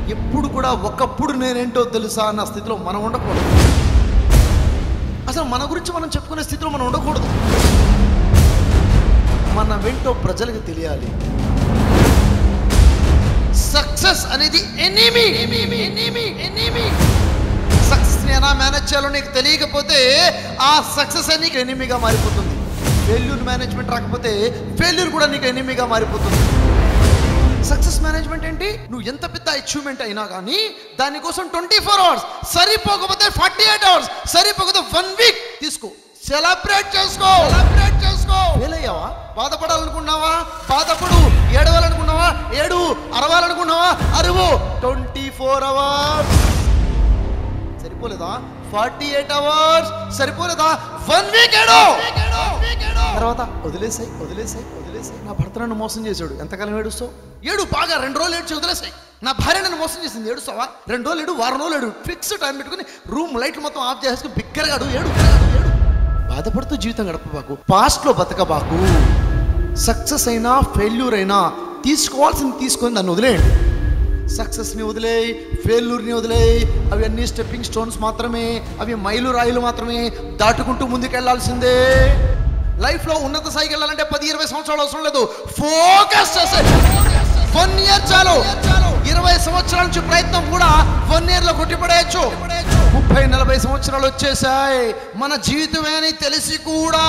ఎప్పుడు కూడా ఒకప్పుడు నేనేంటో తెలుసా అన్న స్థితిలో మనం ఉండకూడదు అసలు మన గురించి మనం చెప్పుకునే స్థితిలో మనం ఉండకూడదు మన వెంటో ప్రజలకు తెలియాలి సక్సెస్ అనేది ఎనిమి ఎనిమి ఎనిమి సక్సెస్ని ఎలా మేనేజ్ చేయాలో నీకు తెలియకపోతే ఆ సక్సెస్ నీకు ఎనిమిగా మారిపోతుంది ఫెయిల్యూర్ మేనేజ్మెంట్ రాకపోతే ఫెయిల్యూర్ కూడా నీకు ఎనిమిగా మారిపోతుంది సక్సెస్ మేనేజ్మెంట్ ఏంటి నువ్వు ఎంత పెద్ద అచీవ్మెంట్ అయినా కానీ దానికోసం ట్వంటీ ఫోర్ అవర్స్ సరిపోకపోతే ఫార్టీ ఎయిట్ అవర్స్ సరిపోకపోతే వన్ వీక్ తీసుకో సెలబ్రేట్ చేసుకో సెలబ్రేట్ చేసుకో ఫెయిల్ అయ్యావా బాధపడాలనుకున్నావా బాధపడు ఏడవాలనుకున్నావా ఏడు అరవాలనుకున్నావా అరువు ట్వంటీ ఫోర్ అవర్స్ సరిపోలేదా ఫార్టీ ఎయిట్ అవర్స్ సరిపోలేదా వన్ వీక్ ఏడు తర్వాత వదిలేసాయి వదిలేసాయి వదిలేసాయి నా భర్త నన్ను మోసం చేశాడు ఎంతకాలం ఏడుస్తావు ఏడు బాగా రెండు రోజులు ఏడ్చి వదిలేసాయి నా భార్య నన్ను మోసం చేసింది ఏడుస్తావా రెండు రోజులు ఏడు వారం రోజులు ఏడు ఫిక్స్ టైం పెట్టుకుని రూమ్ లైట్లు మొత్తం ఆఫ్ చేసుకుని బిగ్గరగా అడు ఏడు ఏడు బాధపడుతూ జీవితం గడపబాకు పాస్ట్లో బతకబాకు సక్సెస్ అయినా ఫెయిల్యూర్ అయినా తీసుకోవాల్సింది తీసుకొని నన్ను వదిలేయండి సక్సెస్ని వదిలేయి ఫెయిల్యూర్ని వదిలేయి అవి అన్ని స్టెప్పింగ్ స్టోన్స్ మాత్రమే అవి మైలు రాయిలు మాత్రమే దాటుకుంటూ ముందుకెళ్లాల్సిందే లైఫ్లో ఉన్నత స్థాయికి వెళ్ళాలంటే పది ఇరవై సంవత్సరాలు అవసరం లేదు ఫోకస్ చేసే వన్ ఇయర్ చాలు ఇరవై సంవత్సరాల నుంచి ప్రయత్నం కూడా వన్ ఇయర్ లో కొట్టిపడేయచ్చు ముప్పై నలభై సంవత్సరాలు వచ్చేసాయి మన జీవితమే అని తెలిసి కూడా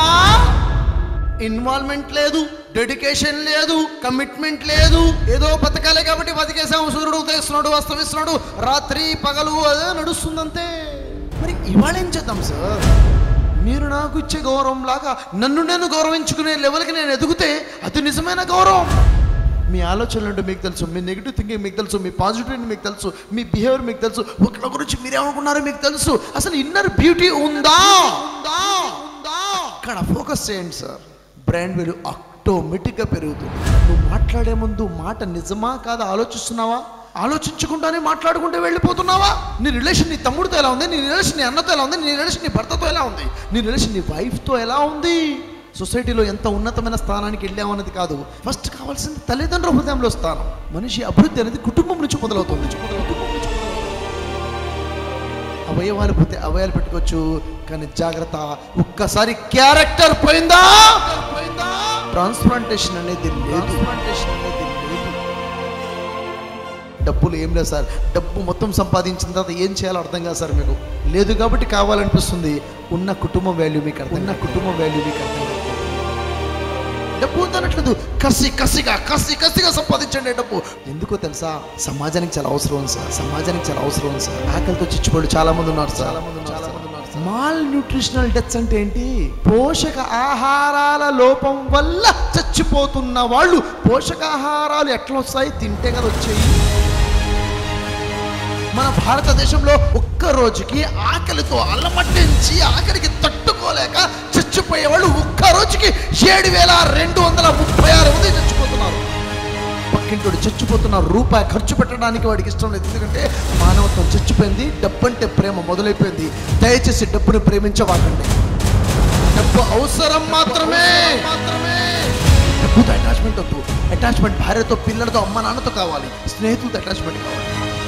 ఇన్వాల్వ్మెంట్ లేదు డెడికేషన్ లేదు కమిట్మెంట్ లేదు ఏదో బతకాలే కాబట్టి బతికేసాము సూర్యుడు ఉదయిస్తున్నాడు అస్తమిస్తున్నాడు రాత్రి పగలు అదే నడుస్తుందంతే మరి ఇవాళ ఏం చేద్దాం సార్ మీరు నాకు ఇచ్చే గౌరవం లాగా నన్ను నేను గౌరవించుకునే లెవెల్కి నేను ఎదిగితే అది నిజమైన గౌరవం మీ ఆలోచనలు అంటే మీకు తెలుసు మీ నెగిటివ్ థింకింగ్ మీకు తెలుసు మీ పాజిటివ్ మీకు తెలుసు మీ బిహేవియర్ మీకు తెలుసు ఒకరి గురించి మీరేమనుకున్నారో మీకు తెలుసు అసలు ఇన్నర్ బ్యూటీ ఉందా ఉందా ఉందా ఇక్కడ ఫోకస్ చేయండి సార్ బ్రాండ్ వాల్యూ ఆటోమేటిక్గా పెరుగుతుంది నువ్వు మాట్లాడే ముందు మాట నిజమా కాదా ఆలోచిస్తున్నావా ఆలోచించకుండానే మాట్లాడుకుంటూ వెళ్ళిపోతున్నావా నీ రిలేషన్ నీ తమ్ముడితో ఎలా ఉంది నీ రిలేషన్ నీ అన్నతో ఎలా ఉంది నీ రిలేషన్ నీ భర్తతో ఎలా ఉంది నీ రిలేషన్ నీ వైఫ్తో ఎలా ఉంది సొసైటీలో ఎంత ఉన్నతమైన స్థానానికి వెళ్ళామన్నది కాదు ఫస్ట్ కావాల్సింది తల్లిదండ్రుల హృదయంలో స్థానం మనిషి అభివృద్ధి అనేది కుటుంబం నుంచి మొదలవుతుంది కుటుంబం నుంచి అవయవాలు పోతే అవయాలు పెట్టుకోవచ్చు కానీ జాగ్రత్త ఒక్కసారి క్యారెక్టర్ పోయిందా ట్రాన్స్ప్లాంటేషన్ అనేది లేదు ట్రాన్స్ప్లాంటేషన్ అనేది లేదు డబ్బులు ఏం లేదు సార్ డబ్బు మొత్తం సంపాదించిన తర్వాత ఏం చేయాలో అర్థం కాదు సార్ మీకు లేదు కాబట్టి కావాలనిపిస్తుంది ఉన్న కుటుంబం వాల్యూ మీకు అర్థం ఉన్న కుటుంబం వాల్యూ మీకు అర్థం కాదు డబ్బు ఉందనట్లేదు కసి కసిగా కసి కసిగా సంపాదించండి డబ్బు ఎందుకో తెలుసా సమాజానికి చాలా అవసరం ఉంది సార్ సమాజానికి చాలా అవసరం ఉంది సార్ ఆకలితో చిచ్చిపోయి చాలా మంది ఉన్నారు సార్ చాలా మంది చాలా మంది ఉన్నారు సార్ మాల్ న్యూట్రిషనల్ డెత్స్ అంటే ఏంటి పోషక ఆహారాల లోపం వల్ల చచ్చిపోతున్న వాళ్ళు పోషకాహారాలు ఎట్లా వస్తాయి తింటే కదా వచ్చాయి మన భారతదేశంలో ఒక్క రోజుకి ఆకలితో అల్లమట్టించి ఆకలికి తట్టుకోలేక చచ్చిపోయే వాళ్ళు ఒక్క రోజుకి ఏడు వేల రెండు వందల ముప్పై ఆరు మంది చచ్చిపోతున్నారు పక్కింటోడు చచ్చిపోతున్న రూపాయి ఖర్చు పెట్టడానికి వాడికి ఇష్టం లేదు ఎందుకంటే మానవత్వం చచ్చిపోయింది డబ్బు అంటే ప్రేమ మొదలైపోయింది దయచేసి డబ్బుని ప్రేమించవాకండి డబ్బు అవసరం మాత్రమే మాత్రమే డబ్బుతో అటాచ్మెంట్ వద్దు అటాచ్మెంట్ భార్యతో పిల్లలతో అమ్మ నాన్నతో కావాలి స్నేహితులతో అటాచ్మెంట్ కావాలి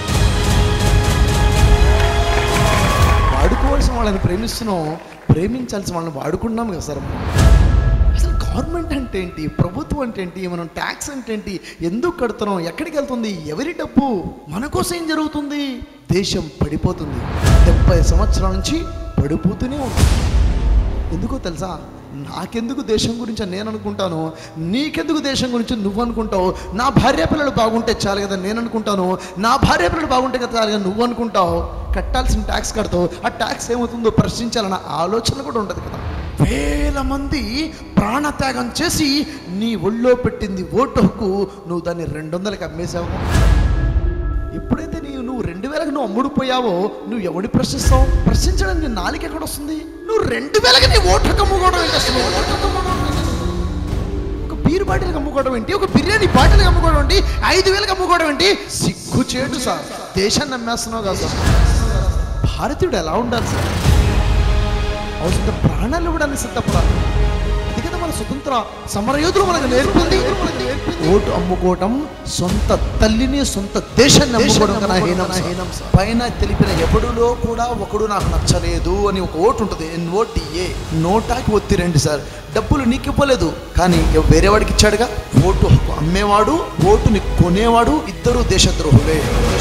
వాడుకోవాల్సిన వాళ్ళని ప్రేమిస్తున్నాం ప్రేమించాల్సిన వాళ్ళని వాడుకుంటున్నాం కదా సార్ మనం. అసలు గవర్నమెంట్ అంటే ఏంటి ప్రభుత్వం అంటే ఏంటి మనం ట్యాక్స్ అంటే ఏంటి ఎందుకు కడుతున్నాం ఎక్కడికి వెళ్తుంది ఎవరి డబ్బు మన కోసం ఏం జరుగుతుంది దేశం పడిపోతుంది డెబ్బై సంవత్సరాల నుంచి పడిపోతూనే ఉంటుంది ఎందుకో తెలుసా నాకెందుకు దేశం గురించి అని నేను అనుకుంటాను నీకెందుకు దేశం గురించి నువ్వు అనుకుంటావు నా భార్య పిల్లలు బాగుంటే చాలు కదా నేను అనుకుంటాను నా భార్య పిల్లలు బాగుంటే కదా చాలు కదా నువ్వు అనుకుంటావు కట్టాల్సిన ట్యాక్స్ కడతావు ఆ ట్యాక్స్ ఏమవుతుందో ప్రశ్నించాలన్న ఆలోచన కూడా ఉండదు కదా వేల మంది ప్రాణత్యాగం చేసి నీ ఒళ్ళో పెట్టింది ఓటు హక్కు నువ్వు దాన్ని రెండు వందలకి అమ్మేశావు ఎప్పుడైతే నీవు నువ్వు రెండు వేలకు నువ్వు అమ్ముడుపోయావో నువ్వు ఎవడి ప్రశ్నిస్తావు ప్రశ్నించడానికి నీ నాలుగు ఎక్కడ వస్తుంది నువ్వు రెండు వేలకి నీ ఓటు హక్కు అమ్ముకోవడం ఏంటి అసలు ఓటు హక్కు అమ్ముకోవడం ఏంటి అసలు? ఒక బీర్ బాటిల్కి అమ్ముకోవడం ఏంటి ఒక బిర్యానీ బాటిల్కి అమ్ముకోవడం ఏంటి ఐదు వేలకు అమ్ముకోవడం ఏంటి సిగ్గు చేటు సార్ దేశాన్ని నమ్మేస్తున్నావు కదా సార్ భారతీయుడు ఎలా ఉండాలి సార్ అవసరం ప్రాణాలు ఇవ్వడానికి సిద్ధపడాలి అది కదా మన స్వతంత్ర సమరయోధులు మనకు నేర్పింది ఓటు అమ్ముకోవటం సొంత తల్లిని సొంత దేశాన్ని అమ్ముకోవడం కన్నా హీనం సార్. పైన తెలిపిన ఎవడులో కూడా ఒకడు నాకు నచ్చలేదు అని ఒక ఓటు ఉంటుంది ఎన్ఓటిఏ నోటాకి ఒత్తి రండి సార్ డబ్బులు నీకు ఇవ్వలేదు కానీ ఎవ- వేరే వాడికి ఇచ్చాడుగా ఓటు హక్కు అమ్మేవాడు ఓటుని కొనేవాడు ఇద్దరు దేశద్రోహులే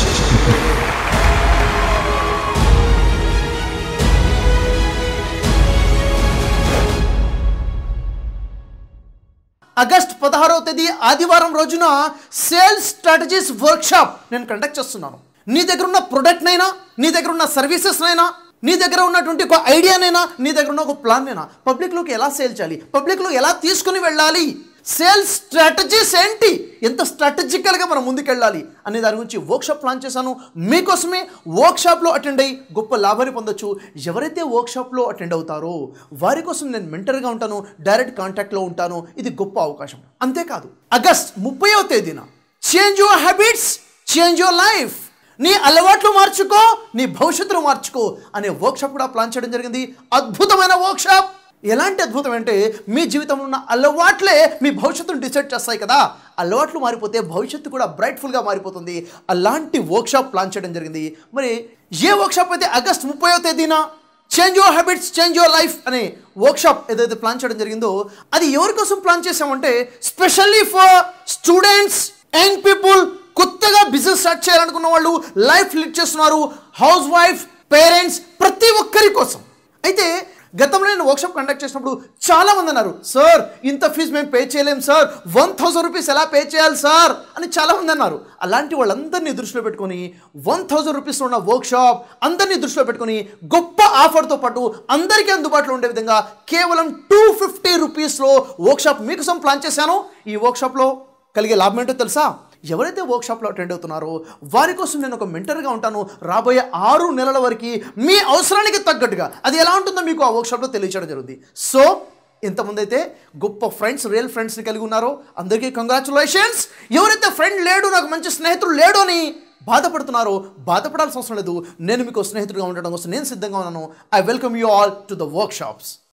ఆగస్ట్ పదహారవ తేదీ ఆదివారం రోజున సేల్స్ స్ట్రాటజీస్ వర్క్షాప్ నేను కండక్ట్ చేస్తున్నాను నీ దగ్గర ఉన్న ప్రొడక్ట్నైనా నీ దగ్గర ఉన్న సర్వీసెస్నైనా నీ దగ్గర ఉన్నటువంటి ఒక ఐడియానైనా నీ దగ్గర ఉన్న ఒక ప్లాన్నైనా పబ్లిక్లోకి ఎలా సేల్ చేయాలి పబ్లిక్లో ఎలా తీసుకుని వెళ్ళాలి సేల్స్ స్ట్రాటజీస్ ఏంటి ఎంత స్ట్రాటజికల్గా మనం ముందుకెళ్ళాలి అనే దాని గురించి వర్క్షాప్ ప్లాన్ చేశాను మీకోసమే వర్క్షాప్లో అటెండ్ అయ్యి గొప్ప లాభాన్ని పొందొచ్చు ఎవరైతే వర్క్షాప్లో అటెండ్ అవుతారో వారి కోసం నేను మెంటర్గా ఉంటాను డైరెక్ట్ కాంటాక్ట్లో ఉంటాను ఇది గొప్ప అవకాశం అంతేకాదు ఆగస్ట్ ముప్పైవ తేదీన change your habits change your life నీ అలవాట్లు మార్చుకో నీ భవిష్యత్తును మార్చుకో అనే వర్క్షాప్ కూడా ప్లాన్ చేయడం జరిగింది అద్భుతమైన వర్క్షాప్ ఎలాంటి అద్భుతం అంటే మీ జీవితంలో ఉన్న అలవాట్లే మీ భవిష్యత్తును డిసైడ్ చేస్తాయి కదా అలవాట్లు మారిపోతే భవిష్యత్తు కూడా బ్రైట్ఫుల్గా మారిపోతుంది అలాంటి వర్క్షాప్ ప్లాన్ చేయడం జరిగింది మరి ఏ వర్క్షాప్ అయితే ఆగస్ట్ ముప్పైవ తేదీన change your habits change your life అనే వర్క్షాప్ ఏదైతే ప్లాన్ చేయడం జరిగిందో అది ఎవరి కోసం ప్లాన్ చేసామంటే specially for students young people కొత్తగా బిజినెస్ స్టార్ట్ చేయాలనుకున్న వాళ్ళు లైఫ్ లీడ్ చేస్తున్నారు హౌస్ వైఫ్ పేరెంట్స్ ప్రతి ఒక్కరి కోసం అయితే గతంలో నేను వర్క్షాప్ కండక్ట్ చేసినప్పుడు చాలా మంది అన్నారు సార్ ఇంత ఫీజు మేము పే చేయలేం సార్ వన్ థౌసండ్ రూపీస్ ఎలా పే చేయాలి సార్ అని చాలా మంది అన్నారు అలాంటి వాళ్ళందరినీ దృష్టిలో పెట్టుకొని వన్ థౌసండ్ రూపీస్ ఉన్న వర్క్షాప్ అందరినీ దృష్టిలో పెట్టుకొని గొప్ప ఆఫర్తో పాటు అందరికీ అందుబాటులో ఉండే విధంగా కేవలం టూ ఫిఫ్టీ రూపీస్లో వర్క్షాప్ మీకోసం ప్లాన్ చేశాను ఈ వర్క్షాప్లో కలిగే లాభం ఏంటో తెలుసా ఎవరైతే వర్క్షాప్లో అటెండ్ అవుతున్నారో వారి కోసం నేను ఒక మెంటర్గా ఉంటాను రాబోయే ఆరు నెలల వరకు మీ అవసరానికి తగ్గట్టుగా అది ఎలా ఉంటుందో మీకు ఆ వర్క్షాప్లో తెలియచేయడం జరుగుతుంది సో ఇంతమంది అయితే గొప్ప ఫ్రెండ్స్ రియల్ ఫ్రెండ్స్ని కలిగి ఉన్నారో అందరికీ కంగ్రాచులేషన్స్ ఎవరైతే ఫ్రెండ్ లేడు నాకు మంచి స్నేహితుడు లేడు అని బాధపడుతున్నారో బాధపడాల్సిన అవసరం లేదు నేను మీకు స్నేహితుడిగా ఉండడం కోసం నేను సిద్ధంగా ఉన్నాను I welcome you all to the work shops